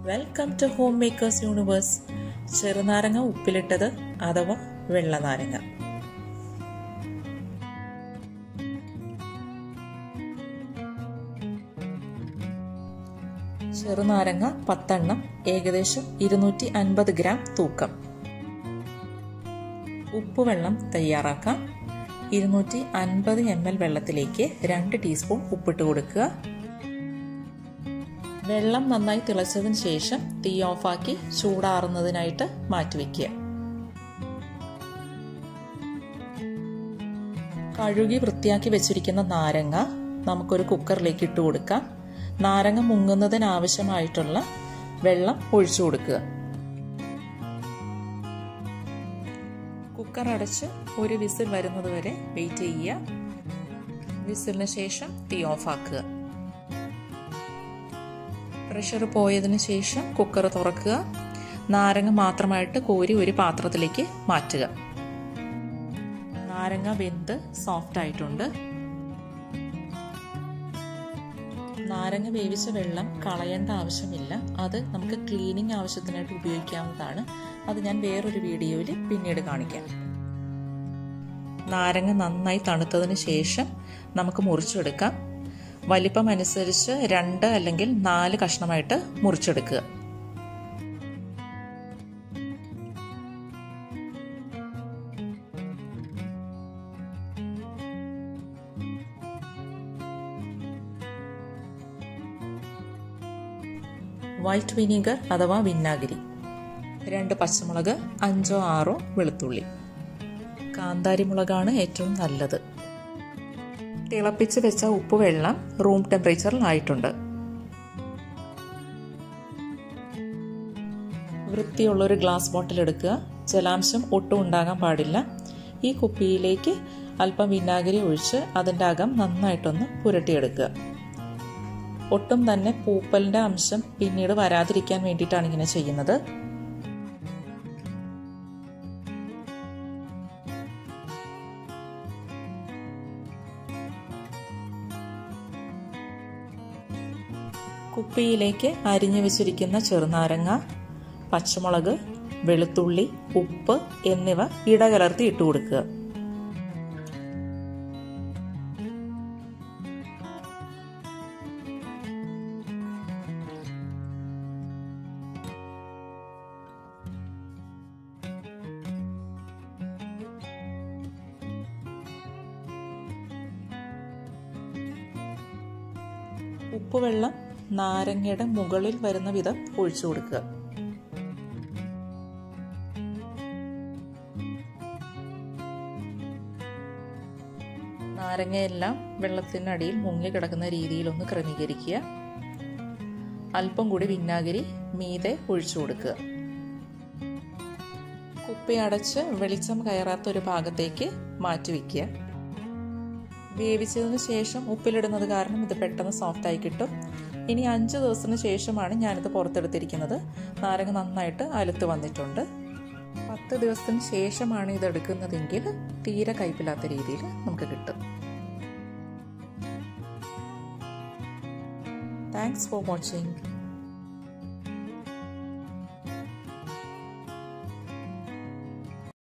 welcome to home makers universe ചെറുനാരങ്ങ ഉപ്പിലിട്ടത് അഥവാ വെള്ളനാരങ്ങ ചെറുനാരങ്ങ പത്തെണ്ണം ഏകദേശം ഇരുന്നൂറ്റി അൻപത് ഗ്രാം തൂക്കം ഉപ്പുവെള്ളം തയ്യാറാക്കാം ഇരുന്നൂറ്റി അൻപത് എം എൽ വെള്ളത്തിലേക്ക് രണ്ട് ടീസ്പൂൺ ഉപ്പിട്ട് കൊടുക്കുക വെള്ളം നന്നായി തിളച്ചതിന് ശേഷം തീ ഓഫാക്കി ചൂടാറുന്നതിനായിട്ട് മാറ്റിവെക്കുക കഴുകി വൃത്തിയാക്കി വെച്ചിരിക്കുന്ന നാരങ്ങ നമുക്കൊരു കുക്കറിലേക്ക് ഇട്ട് കൊടുക്കാം നാരങ്ങ മുങ്ങുന്നതിന് ആവശ്യമായിട്ടുള്ള വെള്ളം ഒഴിച്ചു കൊടുക്കുക കുക്കർ അടച്ച് ഒരു വിസിൽ വരുന്നത് വരെ വെയിറ്റ് ചെയ്യുക വിസിലിന് ശേഷം തീ ഓഫാക്കുക പ്രഷർ പോയതിനു ശേഷം കുക്കർ തുറക്കുക നാരങ്ങ മാത്രമായിട്ട് കോരി ഒരു പാത്രത്തിലേക്ക് മാറ്റുക നാരങ്ങ വെന്ത് സോഫ്റ്റ് ആയിട്ടുണ്ട് നാരങ്ങ വേവിച്ച വെള്ളം കളയേണ്ട ആവശ്യമില്ല അത് നമുക്ക് ക്ലീനിങ് ആവശ്യത്തിനായിട്ട് ഉപയോഗിക്കാവുന്നതാണ് അത് ഞാൻ വേറൊരു വീഡിയോയിൽ പിന്നീട് കാണിക്കാം നാരങ്ങ നന്നായി തണുത്തതിന് ശേഷം നമുക്ക് മുറിച്ചെടുക്കാം വലിപ്പം അനുസരിച്ച് രണ്ട് അല്ലെങ്കിൽ നാല് കഷ്ണമായിട്ട് മുറിച്ചെടുക്കുക വൈറ്റ് വിനീഗർ അഥവാ വിന്നാഗിരി രണ്ട് പച്ചമുളക് അഞ്ചോ ആറോ വെളുത്തുള്ളി കാന്താരി മുളകാണ് ഏറ്റവും നല്ലത് തിളപ്പിച്ച് വെച്ച ഉപ്പുവെള്ളം റൂം ടെമ്പറേച്ചറിൽ ആയിട്ടുണ്ട് വൃത്തിയുള്ള ഒരു ഗ്ലാസ് ബോട്ടിൽ എടുക്കുക ജലാംശം ഒട്ടും ഉണ്ടാകാൻ പാടില്ല ഈ കുപ്പിയിലേക്ക് അല്പം വിനാഗിരി ഒഴിച്ച് അതിൻ്റെ അകം നന്നായിട്ടൊന്ന് പുരട്ടിയെടുക്കുക ഒട്ടും തന്നെ പൂപ്പലിൻ്റെ അംശം പിന്നീട് വരാതിരിക്കാൻ വേണ്ടിയിട്ടാണ് ഇങ്ങനെ ചെയ്യുന്നത് കുപ്പിയിലേക്ക് അരിഞ്ഞു വെച്ചിരിക്കുന്ന ചെറുനാരങ്ങ പച്ചമുളക് വെളുത്തുള്ളി ഉപ്പ് എന്നിവ ഇടകലർത്തി ഇട്ട് കൊടുക്കുക ഉപ്പുവെള്ളം നാരങ്ങയുടെ മുകളിൽ വരുന്ന വിധം ഒഴിച്ചു കൊടുക്കുക നാരങ്ങയെല്ലാം വെള്ളത്തിനടിയിൽ മുങ്ങി കിടക്കുന്ന രീതിയിൽ ഒന്ന് ക്രമീകരിക്കുക അല്പം കൂടി വിന്നാഗിരി മീതെ ഒഴിച്ചു കൊടുക്കുക കുപ്പി അടച്ച് വെളിച്ചം കയറാത്ത ഒരു ഭാഗത്തേക്ക് മാറ്റിവെക്കുക വേവിച്ചതിന് ശേഷം ഉപ്പിലിടുന്നത് കാരണം ഇത് പെട്ടെന്ന് സോഫ്റ്റ് ആയി കിട്ടും ഇനി അഞ്ച് ദിവസത്തിന് ശേഷമാണ് ഞാനിത് പുറത്തെടുത്തിരിക്കുന്നത് നാരങ്ങ നന്നായിട്ട് അലുത്ത് വന്നിട്ടുണ്ട് പത്ത് ദിവസത്തിന് ശേഷമാണ് ഇത് എടുക്കുന്നതെങ്കിൽ തീരെ കയ്പില്ലാത്ത രീതിയിൽ നമുക്ക് കിട്ടും താങ്ക്സ് ഫോർ വാച്ചിങ്